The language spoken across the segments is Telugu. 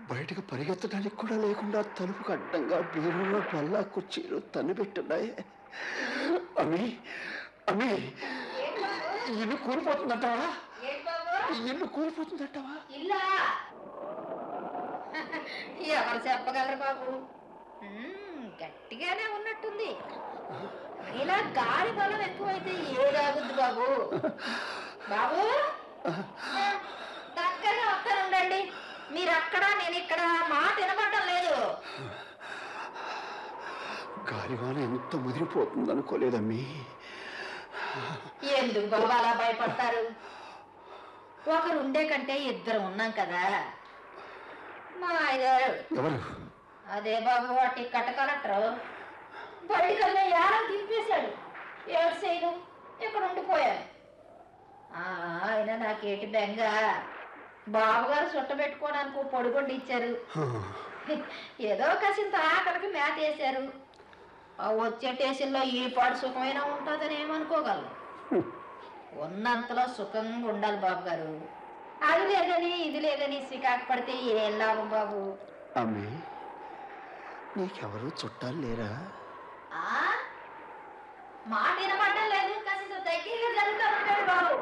బయటకు పరిగెత్తడానికి కూడా లేకుండా తలుపుకు అడ్డంగా బీరులో బల్ల కుర్చీలు తన్ను పెట్టున్నాయి అవి అవి ఈ ఇల్లు కూలిపోతుందంటావా ఏంటి బాబు ఈ ఇల్లు కూలిపోతుందంటావా ఇల్లా ఎవరు చెప్పగలరు బాబు మ్మ్, గట్టిగానే ఉన్నట్టుంది ఇలా గాలి బలం ఎక్కువైతే ఏదాగుద్ది బాబు బాబు దగ్గరగా వస్తాను ఉండండి మీరు అక్కడ నేను ఇక్కడ మాట వినపడడం లేదు గాలివాన ఎంత ముదిరిపోతుంది అనుకోలేదమ్మీ ఎందుకు బాబు అలా భయపడతారు ఒకరు ఉండే కంటే ఇద్దరు ఉన్నాం కదా మా అయ్యగారు ఎవరు అదే బాబు వాటి కట్ట కలెక్టర్ బయటకల్లా యారం దింపేశాడు ఏడు చేయను ఇక్కడ ఉండిపోయాను ఆ, ఆయన నాకేటి బెంగ బాబుగారు చుట్ట పెట్టుకోవడానికి ఓ పొడిగొండి ఇచ్చారు ఏదో కసింత ఆకలికి మేత వేశారు ఆ వచ్చే స్టేషన్లో ఈ పాడు సుఖమైనా ఉంటుందని ఏమనుకోగలను ఉన్నంతలో సుఖంగా ఉండాలి బాబు గారు అది లేదని ఇది లేదని సికాకు పడితే ఏం లాభం బాబు అమ్మి నీకెవరు చుట్టాలు లేరా ఆ మాట వినపడడం లేదు కాస్త దగ్గరగా జరుగుతూ ఉంటాడు బాబు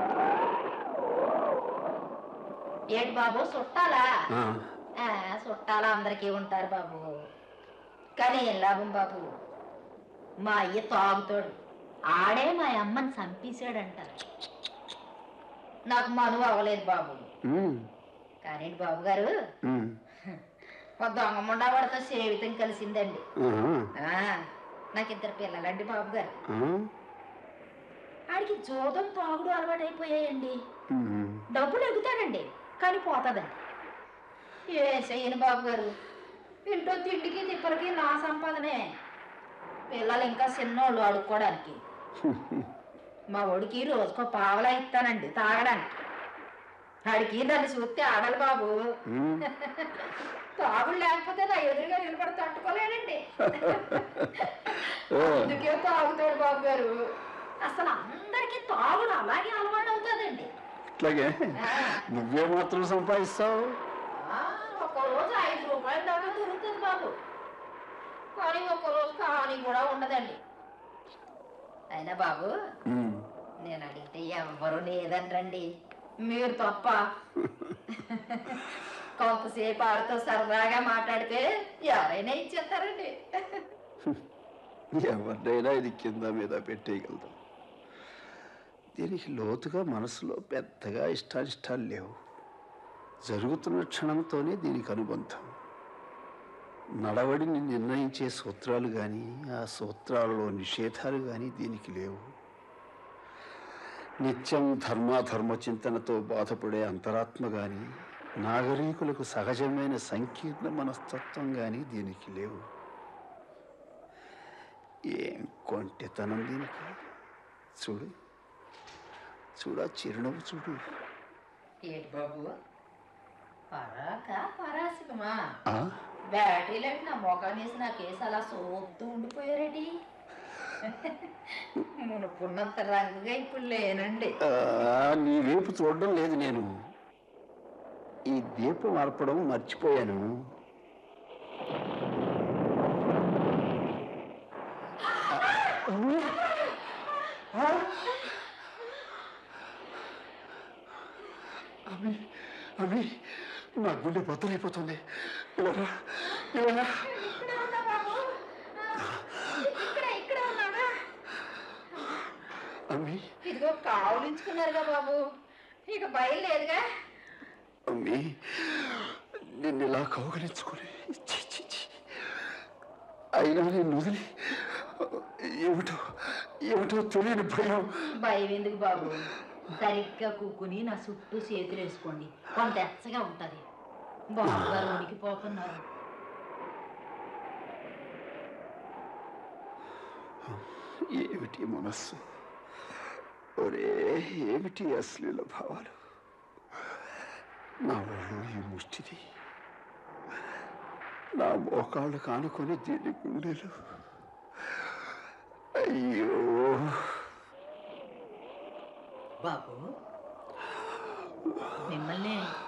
ఏంటి బాబు చుట్టాలా ఆ, ఆ, చుట్టాలా అందరికీ ఉంటారు బాబు కానీ ఏం లాభం బాబు మా అయ్య తాగుతాడు ఆడే మా అమ్మని చంపేశాడంటారు నాకు మనువు అవ్వలేదు బాబు ఉమ్, కానీ బాబు గారు ఉమ్, మా దొంగ ముండా వాడితో సేవితం కలిసిందండి ఆహా, ఆ, నాకు ఇద్దరు పిల్లలండి బాబు గారు ఆ, ఆడికి జోదం తాగుడు అలవాటైపోయాయండి ఉమ్, డబ్బులు ఎగుతాడండి కానీ పోతుందండి ఏ చెయ్యను బాబు గారు ఇంట్లో తిండికి తిప్పలకి నా సంపాదనే పిల్లలు ఇంకా చిన్నోళ్ళు ఆడుకోవడానికి మా ఒడికి రోజుకో పావలా ఇస్తానండి తాగడానికి ఆడికి నన్ను చూస్తే ఆడాలి బాబు ఉమ్. తాగుడు లేకపోతే నా ఎదురుగా నిలబడి తట్టుకోలేనండి ఓ, అందుకే తాగుతాడు బాబు గారు అసలు అందరికీ తాగుడు అలాగే అలవాటు అవుతుందండి అట్లాగే నువ్వే మాత్రం సంపాదిస్తావు ఆ, ఒక రోజు ఐదు రూపాయల దాకా దొరుకుతుంది బాబు కానీ ఒక రోజు కానీ కూడా ఉండదండి అయినా బాబు ఉమ్, నేను అడిగితే ఎవ్వరు లేదండి మీరు తప్ప కొంతసేపు ఆడితో సరదాగా మాట్లాడితే ఎవరైనా ఇచ్చేస్తారండి ఎవరినైనా ఇది కింద మీద పెట్టేయగలదు దీనికి లోతుగా మనసులో పెద్దగా ఇష్టానిష్టాలు లేవు జరుగుతున్న క్షణంతోనే దీనికి అనుబంధం నడవడిని నిర్ణయించే సూత్రాలు కానీ ఆ సూత్రాలలో నిషేధాలు కానీ దీనికి లేవు నిత్యం ధర్మాధర్మ చింతనతో బాధపడే అంతరాత్మ కానీ నాగరికులకు సహజమైన సంకీర్ణ మనస్తత్వం కానీ దీనికి లేవు ఏం కొంటెతనం దీనికి చూడు చూడా చిరునవ్వు చూడు ఏంటి బాబు పరాక పరాసికమా ఆ? బ్యాటరీలు నా మొఖాన్ని వేసి నా కేసు అలా సోపుతూ ఉండిపోయారేటి మునుకున్నంత రంగుగా ఇప్పుడు లేనండి ఆ, నీ వైపు చూడడం లేదు నేను ఈ దీపం అర్పడం మర్చిపోయాను అవి అవి నా గుండె బద్దలైపోతుంది ఇలా రా, ఇలా రా. ఇక్కడే ఉన్నా బాబు ఇక్కడ ఇక్కడ ఉన్నాడా అమ్మి ఇదిగో కావులించుకున్నారుగా బాబు ఇక బయలుదేరుగా అమ్మి నిన్ను ఇలా కౌగలించుకొని ఛీ, ఛీ, ఛీ. అయినా నేను వదిలి ఏమిటో ఏమిటో తెలియని భయం భయం ఎందుకు బాబు సరిగ్గా కూకుని నా చుట్టూ చేతులు వేసుకోండి కొంత ఎచ్చగా ఉంటది బాబు గారు ఉనికిపోతున్నారు ఏమిటి మనస్సు ఒరే ఏమిటి అశ్లీల భావాలు నా ఒళ్ళు ఈ ముష్టిది నా మోకాళ్ళు కానుకొని దీని గుండెలు అయ్యో బాబు మిమ్మల్ని